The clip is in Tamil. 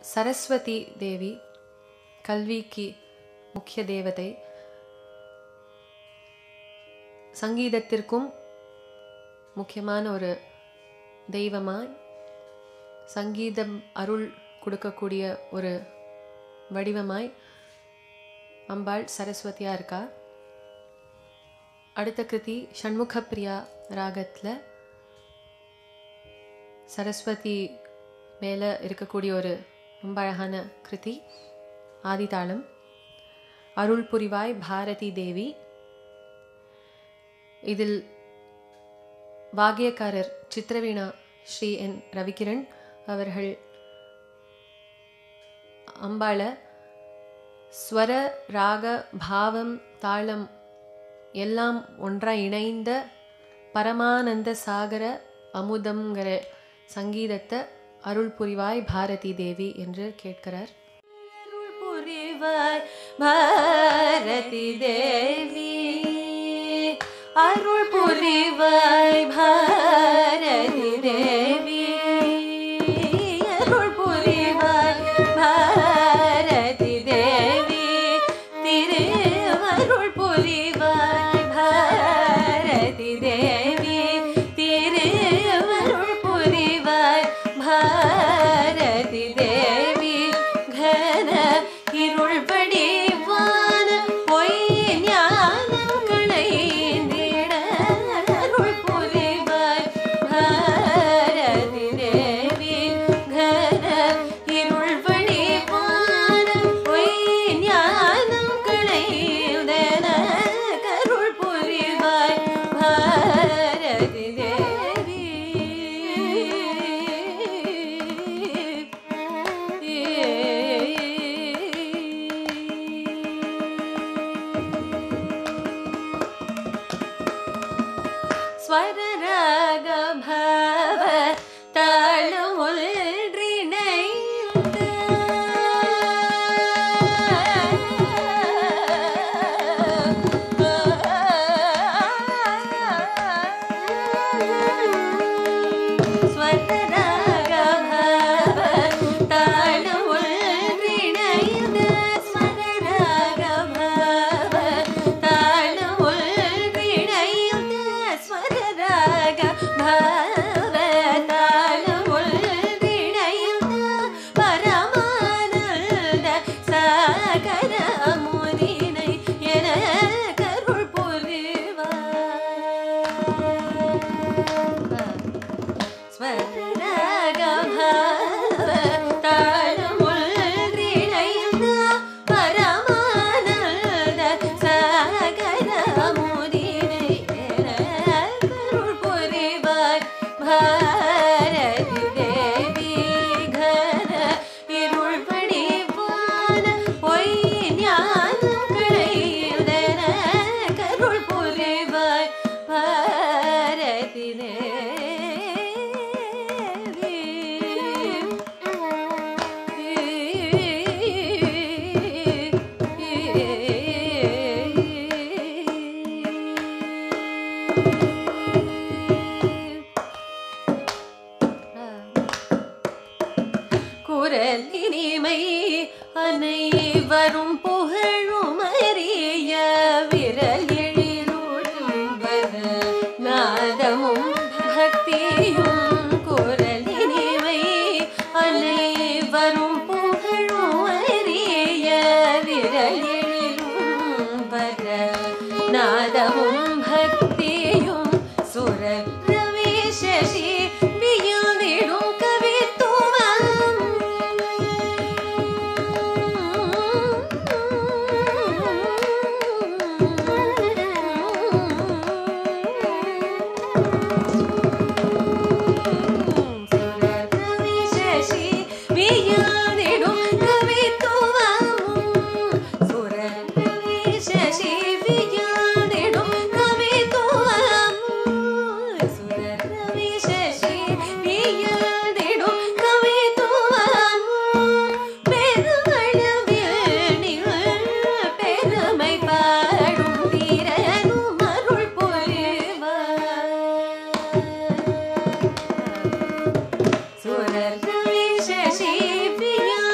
சரஸ்வதி தேவி கல்விக்கு முக்கிய தேவதை சங்கீதத்திற்கும் முக்கியமான ஒரு தெய்வமாய் சங்கீதம் அருள் கொடுக்கக்கூடிய ஒரு வடிவமாய் அம்பாள் சரஸ்வதியா இருக்கா அடுத்த கிருதி ஷண்முக பிரியா ராகத்தில் சரஸ்வதி மேலே இருக்கக்கூடிய ஒரு ரொம்ப அழகான கிருதி ஆதிதாளம் அருள் புரிவாய் பாரதி தேவி இதில் வாகியக்காரர் சித்திரவீணா ஸ்ரீ என் ரவிகிரண் அவர்கள் அம்பாள ஸ்வர ராக பாவம் தாளம் எல்லாம் ஒன்றாக இணைந்த பரமானந்த சாகர அமுதம்ங்கிற சங்கீதத்தை அருள் புரிவாய் பாரதி தேவி என்று கேட்கிறார் அருள் புரிவாய் பாரதி தேவி அருள் புரிவாய் பாரதி தேவி அருள் புரிவாய் பாரதி தேவி திருவருள் புரிவாய் பாரதி தேவி திருவருள் புரிவாய் பாரதி தேவி கன இருள் படிவான பொய் ஞானம் களைந்திட அருள் புரிவாய் பாரதி தேவி கன இருள் படிவான பொய் ஞானம் களைந்தன கருள் புரிவாய் பாரதி தேவி ஸ்வரராக பவ தாளமுல்றிணைந்த ஸ்வரராக பவ தாளமுல்றிணைந்த ஸ்வரராக பவ தாளமுல்றிணைந்த ஸ்வரராக பவ தாளமுல்றிணைந்த பரமானந்த சாகர அமுதினை என கருள் புரிவார் ஸ்வரராகபவ தாளமுல்றிணைந்த பரமானந்த சாகர அமுதினை கருள் புரிவாய் பாரதி தேவி கன இருள் படிவான பொய் ஞானம் களையுதன கருள் புரிவாய் பாரதி குரலினிமை அனைவரும் புகழும் அறிய விரல் எழிலும் வர நாதமும் பக்தியும் குரலினிமை அனைவரும் புகழும் அறிய விரல் எழிலும் வர நாதமும் பக்தியும் சுரர் ரவி சசி வியுந்திடும் கவித்துவம் சுரரவி சசி வியுந்திடும் கவித்துவம் சுரரவி சசி வியுந்திடும் கவித்துவம் சுரரவி சசி வியுந்திடும் கவித்துவம் பெருமளவில் நிகழ் பெருமை பாடும் திறனும் அருள் புரிவார் சுரர் ரவி சசி பிரியா